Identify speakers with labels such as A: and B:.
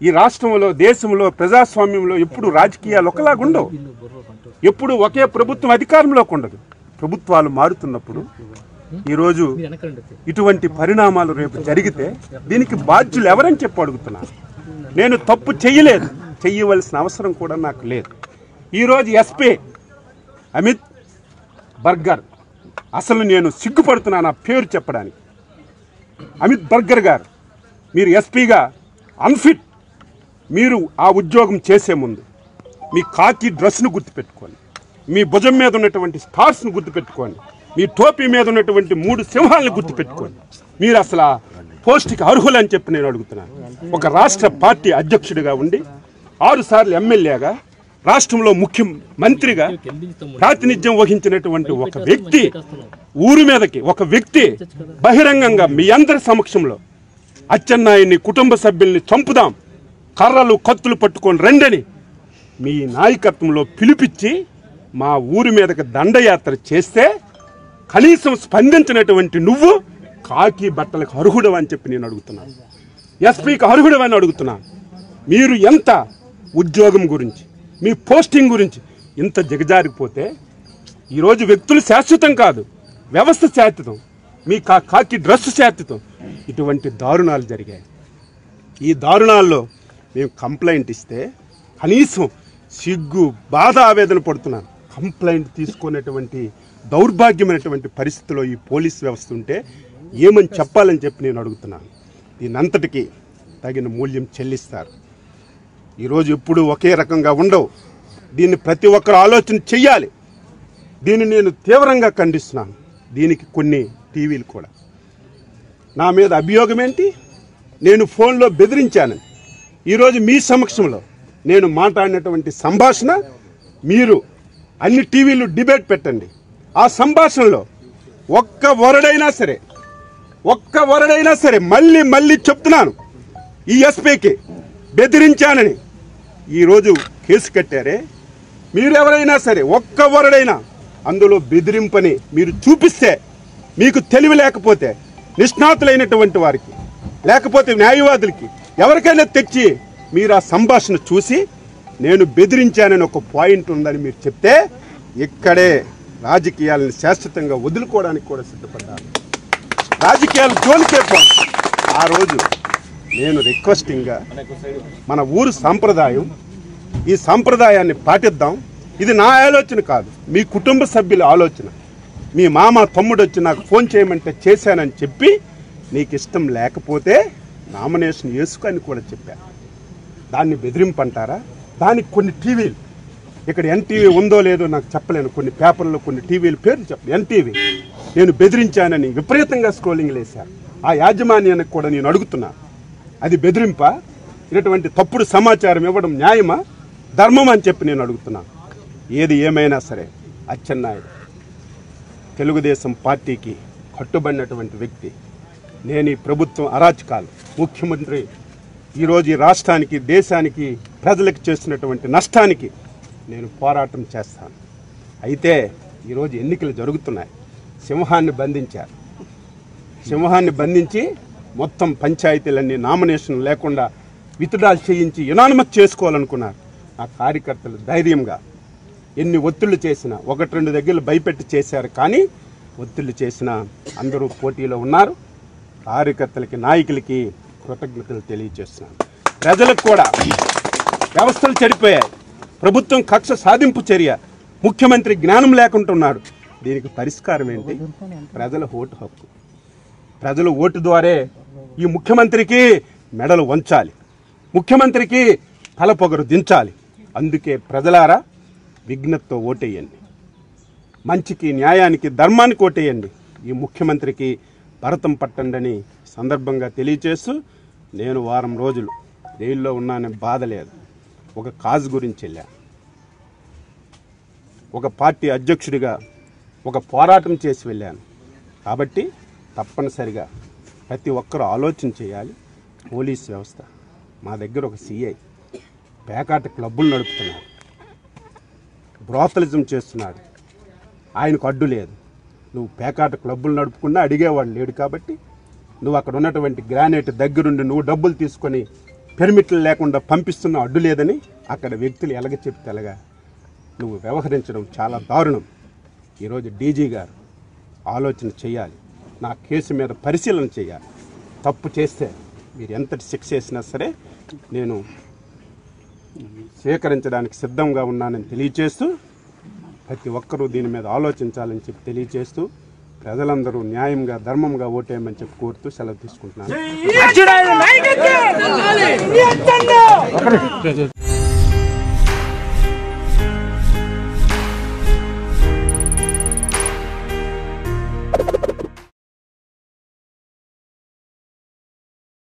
A: ఈ రాష్ట్రంలో దేశంలో ప్రజాస్వామ్యంలో ఎప్పుడు రాజకీయాలు ఒకలాగా ఉండవు ఎప్పుడు ఒకే ప్రభుత్వం అధికారంలోకి ఉండదు ప్రభుత్వాలు మారుతున్నప్పుడు ఈరోజు ఇటువంటి పరిణామాలు రేపు జరిగితే దీనికి బాధ్యులు ఎవరని చెప్పి అడుగుతున్నాను నేను తప్పు చెయ్యలేదు చెయ్యవలసిన అవసరం కూడా నాకు లేదు ఈరోజు ఎస్పీ అమిత్ బర్గర్ అసలు నేను సిగ్గుపడుతున్నాను ఆ పేరు చెప్పడానికి అమిత్ బర్గర్ గారు మీరు ఎస్పీగా అన్ఫిట్ మీరు ఆ ఉద్యోగం చేసే ముందు మీ కాకి డ్రెస్ను గుర్తుపెట్టుకోండి మీ భుజం మీద ఉన్నటువంటి స్టార్స్ను గుర్తుపెట్టుకోండి మీ టోపీ మీద ఉన్నటువంటి మూడు సింహాలను గుర్తుపెట్టుకోండి మీరు అసలు ఆ పోస్ట్కి అర్హులని చెప్పి నేను అడుగుతున్నాను ఒక రాష్ట్ర పార్టీ అధ్యక్షుడిగా ఉండి ఆరు సార్లు ఎమ్మెల్యేగా రాష్ట్రంలో ముఖ్య మంత్రిగా ప్రాతినిధ్యం వహించినటువంటి ఒక వ్యక్తి ఊరి మీదకి ఒక వ్యక్తి బహిరంగంగా మీ అందరి సమక్షంలో అచ్చెన్నాయుని కుటుంబ సభ్యుల్ని చంపుదాం కర్రలు కత్తులు పట్టుకొని రండని మీ నాయకత్వంలో పిలిపించి మా ఊరి మీదకి దండయాత్ర చేస్తే కనీసం స్పందించినటువంటి నువ్వు కాకి బట్టలకు అర్హుడు అని చెప్పి నేను అడుగుతున్నాను ఎస్పీకి అర్హుడు అని అడుగుతున్నాను మీరు ఎంత ఉద్యోగం గురించి మీ పోస్టింగ్ గురించి ఇంత దిగజారిపోతే ఈరోజు వ్యక్తులు శాశ్వతం కాదు వ్యవస్థ శాశ్వతం మీ కా కాకి డ్రెస్ శాశ్వతం ఇటువంటి దారుణాలు జరిగాయి ఈ దారుణాల్లో మేము కంప్లైంట్ ఇస్తే కనీసం సిగ్గు బాధ ఆవేదన పడుతున్నాను కంప్లైంట్ తీసుకునేటువంటి దౌర్భాగ్యమైనటువంటి పరిస్థితిలో ఈ పోలీస్ వ్యవస్థ ఉంటే ఏమని చెప్పాలని చెప్పి నేను అడుగుతున్నాను దీనంతటికీ తగిన మూల్యం చెల్లిస్తారు ఈరోజు ఎప్పుడు ఒకే రకంగా ఉండవు దీన్ని ప్రతి ఒక్కరు ఆలోచన చెయ్యాలి దీన్ని నేను తీవ్రంగా ఖండిస్తున్నాను దీనికి కొన్ని టీవీలు కూడా నా మీద అభియోగం ఏంటి నేను ఫోన్లో బెదిరించానని ఈరోజు మీ సమక్షంలో నేను మాట్లాడినటువంటి సంభాషణ మీరు అన్ని టీవీలు డిబేట్ పెట్టండి ఆ సంభాషణలో ఒక్క వరడైనా సరే ఒక్క వరడైనా సరే మళ్ళీ మళ్ళీ చెప్తున్నాను ఈ ఎస్పీకి బెదిరించానని ఈరోజు కేసు కట్టారే మీరు ఎవరైనా సరే ఒక్క వరడైనా అందులో బెదిరింపని మీరు చూపిస్తే మీకు తెలివి లేకపోతే నిష్ణాతులైనటువంటి వారికి లేకపోతే న్యాయవాదులకి ఎవరికైనా తెచ్చి మీరు ఆ సంభాషణ చూసి నేను బెదిరించానని ఒక పాయింట్ ఉందని మీరు చెప్తే ఇక్కడే రాజకీయాలను శాశ్వతంగా వదులుకోవడానికి కూడా సిద్ధపడ్డాను రాజకీయాలు జోలికే పోను. ఆ రోజు నేను రిక్వెస్టింగ్గా మన ఊరు సాంప్రదాయం ఈ సాంప్రదాయాన్ని పాటిద్దాం ఇది నా ఆలోచన కాదు మీ కుటుంబ సభ్యుల ఆలోచన మీ మామ తమ్ముడు వచ్చి నాకు ఫోన్ చేయమంటే చేశానని చెప్పి నీకు ఇష్టం లేకపోతే నామినేషన్ వేసుకొని కూడా చెప్పాను దాన్ని బెదిరింపంటారా దానికి కొన్ని టీవీలు ఇక్కడ ఎన్టీవీ ఉందో లేదో నాకు చెప్పలేను కొన్ని పేపర్లో కొన్ని టీవీల పేర్లు చెప్ప ఎన్టీవీ నేను బెదిరించానని విపరీతంగా స్క్రోలింగ్ వేశారు ఆ యాజమాన్యానికి కూడా నేను అడుగుతున్నా అది బెదిరింప ఇటువంటి తప్పుడు సమాచారం ఇవ్వడం న్యాయమా ధర్మం అని చెప్పి నేను అడుగుతున్నాను ఏది ఏమైనా సరే అచ్చెన్నాయుడు తెలుగుదేశం పార్టీకి కట్టుబడినటువంటి వ్యక్తి నేను ఈ ప్రభుత్వం అరాచకాలు ముఖ్యమంత్రి ఈరోజు ఈ రాష్ట్రానికి దేశానికి ప్రజలకు చేస్తున్నటువంటి నష్టానికి నేను పోరాటం చేస్తాను అయితే ఈరోజు ఎన్నికలు జరుగుతున్నాయి సింహాన్ని బంధించారు సింహాన్ని బంధించి మొత్తం పంచాయతీలన్నీ నామినేషన్ లేకుండా విత్డ్రాల్ చేయించి యునానిమస్ చేసుకోవాలనుకున్నారు ఆ కార్యకర్తలు ధైర్యంగా ఎన్ని ఒత్తిళ్లు చేసినా ఒకటి రెండు దగ్గరలు భయపెట్టి చేశారు కానీ ఒత్తిళ్లు చేసినా అందరూ పోటీలో ఉన్నారు కార్యకర్తలకి నాయకులకి కృతజ్ఞతలు తెలియజేస్తున్నాను ప్రజలకు కూడా వ్యవస్థలు చెడిపోయాయి ప్రభుత్వం కక్ష సాధింపు చర్య ముఖ్యమంత్రి జ్ఞానం లేకుంటున్నాడు దీనికి పరిష్కారం ఏంటి ప్రజల ఓటు హక్కు ప్రజలు ఓటు ద్వారే ఈ ముఖ్యమంత్రికి మెడలు వంచాలి ముఖ్యమంత్రికి తలపొగరు దించాలి అందుకే ప్రజలారా విఘ్నతతో ఓటేయండి మంచికి న్యాయానికి ధర్మానికి ఓటేయండి ఈ ముఖ్యమంత్రికి భరతం పట్టండి అని సందర్భంగా తెలియచేస్తూ నేను వారం రోజులు జైల్లో ఉన్నానని బాధ లేదు ఒక కాజ్ గురించి వెళ్ళా ఒక పార్టీ అధ్యక్షుడిగా ఒక పోరాటం చేసి వెళ్ళాను కాబట్టి తప్పనిసరిగా ప్రతి ఒక్కరూ ఆలోచన చేయాలి పోలీస్ వ్యవస్థ మా దగ్గర ఒక సిఐ పేకాట క్లబ్బులు నడుపుతున్నాడు బ్రోతలిజం చేస్తున్నాడు ఆయనకు అడ్డు లేదు నువ్వు పేకాట క్లబ్బులు నడుపుకున్నా అడిగేవాడు లేడు కాబట్టి నువ్వు అక్కడ ఉన్నటువంటి గ్రానైట్ దగ్గరుండి నువ్వు డబ్బులు తీసుకొని పెర్మిట్లు లేకుండా పంపిస్తున్న అడ్డు లేదని అక్కడ వ్యక్తులు ఎలాగ చెప్తే ఎలాగా నువ్వు వ్యవహరించడం చాలా దారుణం ఈరోజు డీజీ గారు ఆలోచన చేయాలి నా కేసు మీద పరిశీలన చేయాలి తప్పు చేస్తే మీరు ఎంతటి శిక్ష వేసినా సరే నేను స్వీకరించడానికి సిద్ధంగా ఉన్నానని తెలియచేస్తూ ప్రతి ఒక్కరూ దీని మీద ఆలోచించాలని చెప్పి తెలియచేస్తూ ప్రజలందరూ న్యాయంగా ధర్మంగా ఓటేయమని చెప్పి కోరుతూ సెలవు తీసుకుంటున్నాను
B: అచ్యుతాయుడు నాయకత్వం